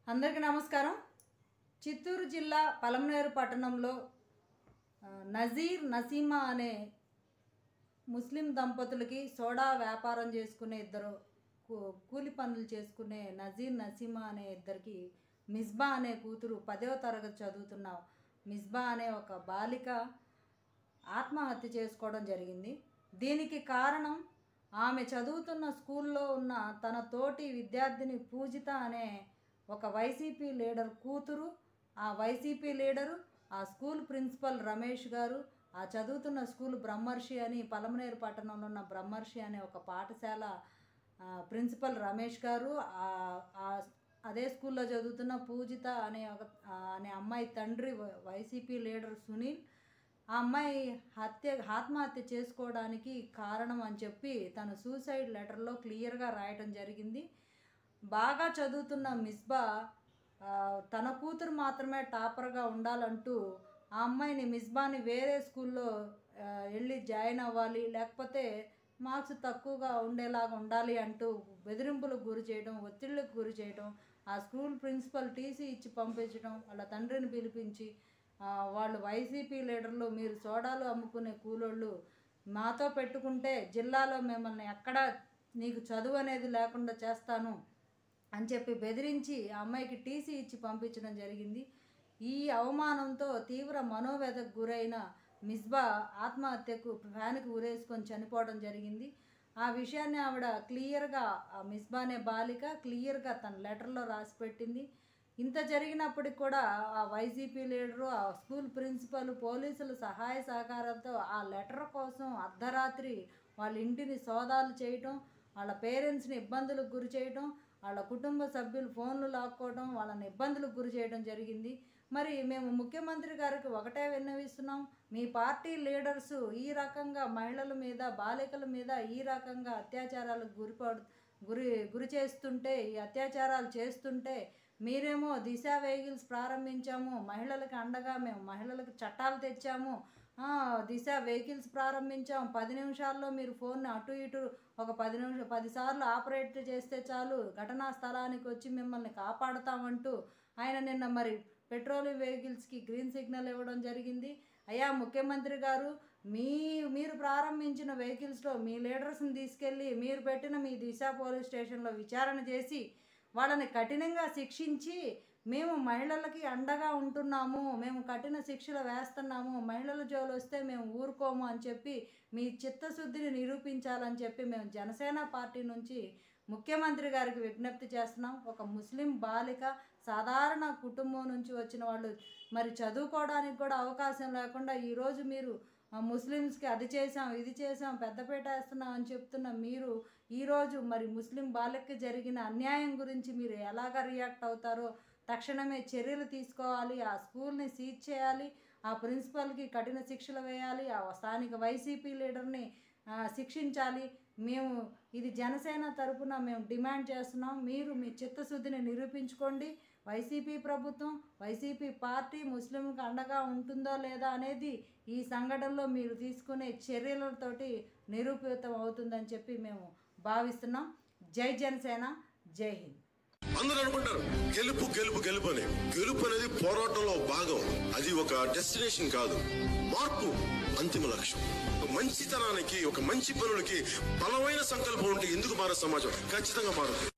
అందరికీ నమస్కారం చిత్తూరు జిల్లా పలమనేరు పట్టణంలో ఆ, నజీర్ నసీమా అనే ముస్లిం దంపతులకి సోడా వ్యాపారం చేసుకునే ఇద్దరు కూ- కూలి పనులు చేసుకునే నజీర్ నసీమా అనే ఇద్దరికి మిస్బా అనే కూతురు పదవ తరగతి చదువుతున్న మిస్బా అనే ఒక బాలిక ఆత్మహత్య చేసుకోవడం జరిగింది దీనికి కారణం ఆమె చదువుతున్న స్కూల్లో ఉన్న తన తోటి విద్యార్థిని పూజిత అనే ఒక వైసీపీ లీడర్ కూతురు ఆ వైసీపీ లీడరు ఆ స్కూల్ ప్రిన్సిపల్ రమేష్ గారు ఆ చదువుతున్న స్కూల్ బ్రహ్మర్షి అని పలమనేరు పట్టణంలో ఉన్న బ్రహ్మర్షి అనే ఒక పాఠశాల ఆ, ప్రిన్సిపల్ రమేష్ గారు ఆ- ఆ- అదే స్కూల్లో చదువుతున్న పూజిత అనే ఒక ఆ, అనే అమ్మాయి తండ్రి వై- వైసీపీ లీడర్ సునీల్ ఆ అమ్మాయి హత్య ఆత్మహత్య చేసుకోవడానికి కారణం అని చెప్పి తను సూసైడ్ లెటర్లో క్లియర్గా రాయటం జరిగింది బాగా చదువుతున్న మిస్బా ఆ, తన కూతురు మాత్రమే టాపర్గా ఉండాలంటూ ఆ అమ్మాయిని మిస్బాని వేరే స్కూల్లో ఆ, వెళ్ళి జాయిన్ అవ్వాలి లేకపోతే మార్క్స్ తక్కువగా ఉండేలాగా ఉండాలి అంటూ బెదిరింపులకు గురి చేయడం ఒత్తిళ్ళకు గురి చేయడం ఆ స్కూల్ ప్రిన్సిపల్ టీసీ ఇచ్చి పంపించడం వాళ్ళ తండ్రిని పిలిపించి ఆ, వాళ్ళు వైసీపీ లీడర్లు మీరు సోడాలు అమ్ముకునే కూలోళ్ళు మాతో పెట్టుకుంటే జిల్లాలో మిమ్మల్ని ఎక్కడ నీకు చదువు అనేది లేకుండా చేస్తాను అని చెప్పి బెదిరించి ఆ అమ్మాయికి టీసీ ఇచ్చి పంపించడం జరిగింది ఈ అవమానంతో తీవ్ర మనోవ్యధకు గురైన మిస్బా ఆత్మహత్యకు ఫ్యాన్కి ఉరేసుకొని చనిపోవడం జరిగింది ఆ విషయాన్ని ఆవిడ క్లియర్గా ఆ మిస్బా అనే బాలిక క్లియర్గా తన లెటర్లో రాసి పెట్టింది ఇంత జరిగినప్పటికి కూడా ఆ వైసీపీ లీడరు ఆ స్కూల్ ప్రిన్సిపల్ పోలీసుల సహాయ సహకారాలతో ఆ లెటర్ కోసం అర్ధరాత్రి వాళ్ళ ఇంటిని సోదాలు చేయటం వాళ్ళ పేరెంట్స్ని ఇబ్బందులకు గురి చేయటం వాళ్ళ కుటుంబ సభ్యులు ఫోన్లు లాక్కోవడం వాళ్ళని ఇబ్బందులకు గురి చేయడం జరిగింది మరి మేము ముఖ్యమంత్రి గారికి ఒకటే విన్నవిస్తున్నాం మీ పార్టీ లీడర్స్ ఈ రకంగా మహిళల మీద బాలికల మీద ఈ రకంగా అత్యాచారాలకు గురిపడు గురి గురి చేస్తుంటే ఈ అత్యాచారాలు చేస్తుంటే మీరేమో దిశ వెహికల్స్ ప్రారంభించాము మహిళలకు అండగా మేము మహిళలకు చట్టాలు తెచ్చాము ఆ, దిశ వెహికల్స్ ప్రారంభించాం పది నిమిషాల్లో మీరు ఫోన్ని అటు ఇటు ఒక పది నిమిషం పదిసార్లు ఆపరేట్ చేస్తే చాలు ఘటనా స్థలానికి వచ్చి మిమ్మల్ని కాపాడుతామంటూ ఆయన నిన్న మరి పెట్రోలియం వెహికల్స్కి గ్రీన్ సిగ్నల్ ఇవ్వడం జరిగింది అయ్యా ముఖ్యమంత్రి గారు మీ మీరు ప్రారంభించిన వెహికల్స్లో మీ లీడర్స్ని తీసుకెళ్ళి మీరు పెట్టిన మీ దిశ పోలీస్ స్టేషన్లో విచారణ చేసి వాళ్ళని కఠినంగా శిక్షించి మేము మహిళలకి అండగా ఉంటున్నాము మేము కఠిన శిక్షలు వేస్తున్నాము మహిళల జోలు వస్తే మేము ఊరుకోము అని చెప్పి మీ చిత్తశుద్ధిని నిరూపించాలని చెప్పి మేము జనసేన పార్టీ నుంచి ముఖ్యమంత్రి గారికి విజ్ఞప్తి చేస్తున్నాం ఒక ముస్లిం బాలిక సాధారణ కుటుంబం నుంచి వచ్చిన వాళ్ళు మరి చదువుకోవడానికి కూడా అవకాశం లేకుండా ఈరోజు మీరు ఆ, ముస్లిమ్స్కి అది చేసాం ఇది చేసాం పెద్దపేట వేస్తున్నాం అని చెప్తున్న మీరు ఈరోజు మరి ముస్లిం బాలికకి జరిగిన అన్యాయం గురించి మీరు ఎలాగ రియాక్ట్ అవుతారో తక్షణమే చర్యలు తీసుకోవాలి ఆ స్కూల్ని సీజ్ చేయాలి ఆ ప్రిన్సిపల్కి కఠిన శిక్షలు వేయాలి ఆ స్థానిక వైసీపీ లీడర్ని ఆ, శిక్షించాలి మేము ఇది జనసేన తరపున మేము డిమాండ్ చేస్తున్నాం మీరు మీ చిత్తశుద్ధిని నిరూపించుకోండి వైసీపీ ప్రభుత్వం వైసీపీ పార్టీ ముస్లింకి అండగా ఉంటుందో లేదా అనేది ఈ సంఘటనలో మీరు తీసుకునే చర్యలతోటి నిరూపితం అవుతుందని చెప్పి మేము భావిస్తున్నాం జై జనసేన జై హింద్ అందరూ అనుకుంటారు గెలుపు గెలుపు గెలుపు అని గెలుపు అనేది పోరాటంలో భాగం అది ఒక డెస్టినేషన్ కాదు మార్పు అంతిమ లక్ష్యం ఒక మంచితనానికి ఒక మంచి పనులకి బలమైన సంకల్పం ఉంటే ఎందుకు మారే సమాజం ఖచ్చితంగా మారుతుంది